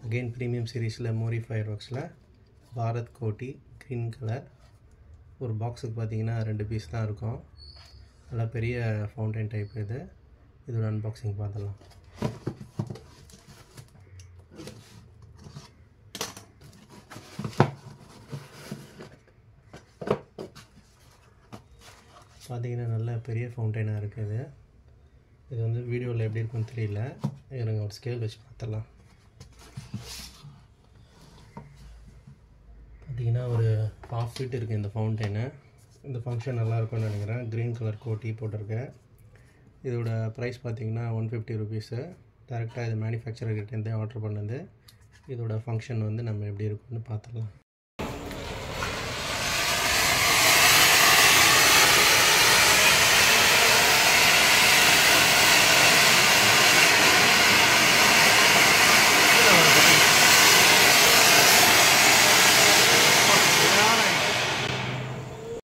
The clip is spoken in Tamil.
அகெயின் ப்ரீமியம் சீரீஸில் மோரி ஃபயர் ஒர்க்ஸில் பாரத் கோட்டி க்ரீன் கலர் ஒரு பாக்ஸுக்கு பார்த்தீங்கன்னா ரெண்டு பீஸ் தான் இருக்கும் நல்லா பெரிய ஃபவுண்டைன் டைப் இது இதோட அன்பாக்சிங் பார்த்துடலாம் பார்த்தீங்கன்னா நல்ல பெரிய ஃபவுண்டைனாக இருக்குது இது வந்து வீடியோவில் எப்படி இருக்குன்னு தெரியல இருங்க ஒரு ஸ்கேல் வச்சு பார்த்துடலாம் பார்த்தீங்கன்னா ஒரு ஹாஃப் ஃபீட் இருக்குது இந்த ஃபவுண்டைனு இந்த ஃபங்க்ஷன் நல்லா இருக்கும்னு நினைக்கிறேன் க்ரீன் கலர் கோட்டி போட்டிருக்கேன் இதோட ப்ரைஸ் பார்த்தீங்கன்னா ஒன் ஃபிஃப்டி ருபீஸு டேரெக்டாக இது மேனுஃபேக்சரர்கிட்டேருந்தே ஆர்டர் பண்ணது இதோட ஃபங்க்ஷன் வந்து நம்ம எப்படி இருக்குன்னு பார்த்துடலாம்